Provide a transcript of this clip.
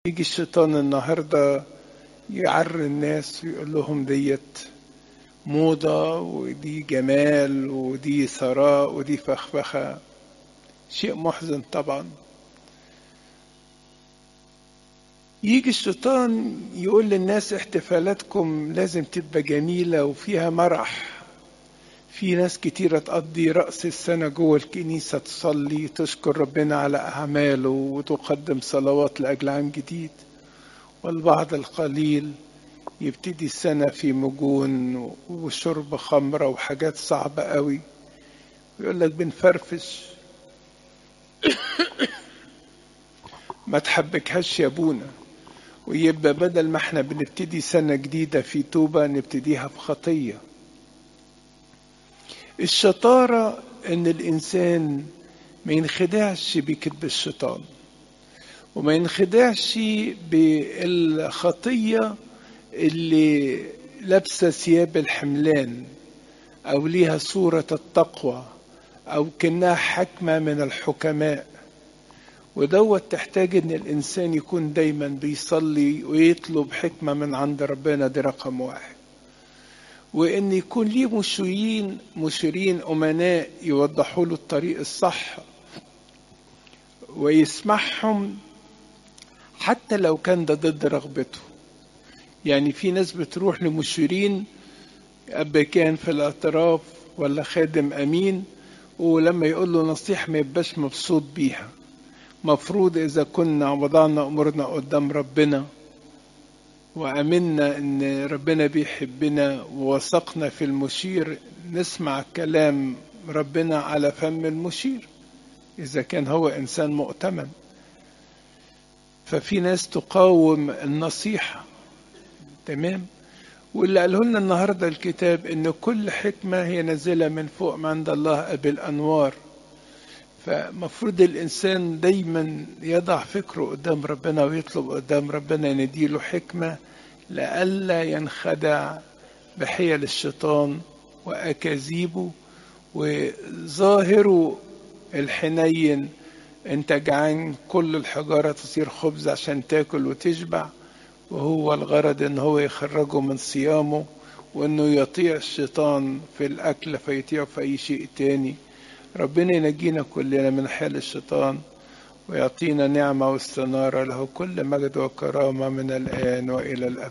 يجي الشيطان النهارده يعري الناس ويقول لهم ديت موضة ودي جمال ودي ثراء ودي فخفخة شيء محزن طبعا يجي الشيطان يقول للناس احتفالاتكم لازم تبقى جميلة وفيها مرح في ناس كتيرة تقضي رأس السنة جوه الكنيسة تصلي تشكر ربنا على أعماله وتقدم صلوات لأجل عام جديد والبعض القليل يبتدي السنة في مجون وشرب خمرة وحاجات صعبة قوي ويقول لك بنفرفش ما تحبكهاش يا ابونا ويبقى بدل ما احنا بنبتدي سنة جديدة في توبة نبتديها بخطية الشطارة ان الانسان ما ينخدعش بكذب الشيطان وما ينخدعش بالخطية اللي لابسة ثياب الحملان أو ليها صورة التقوى أو كأنها حكمة من الحكماء ودوت تحتاج ان الانسان يكون دايما بيصلي ويطلب حكمة من عند ربنا دي رقم واحد وان يكون ليه مشيرين مشيرين امناء يوضحوا له الطريق الصح ويسمعهم حتى لو كان ده ضد رغبته يعني في ناس بتروح لمشيرين أب كان في الاعتراف ولا خادم أمين ولما يقول له نصيحة ما يبقاش مبسوط بيها مفروض إذا كنا وضعنا أمورنا قدام ربنا وأمنا إن ربنا بيحبنا ووثقنا في المشير نسمع كلام ربنا على فم المشير إذا كان هو إنسان مؤتمن ففي ناس تقاوم النصيحة تمام واللي قاله لنا النهارده الكتاب ان كل حكمه هي نازله من فوق من عند الله ابي الانوار فمفروض الانسان دايما يضع فكره قدام ربنا ويطلب قدام ربنا يديله حكمه لئلا ينخدع بحيل الشيطان واكاذيبه وظاهره الحنين انت جعان كل الحجاره تصير خبز عشان تاكل وتشبع وهو الغرض ان هو يخرجه من صيامه وانه يطيع الشيطان في الاكل فيطيعه في اي شيء تاني ربنا ينجينا كلنا من حال الشيطان ويعطينا نعمه واستناره له كل مجد وكرامه من الان والى الابد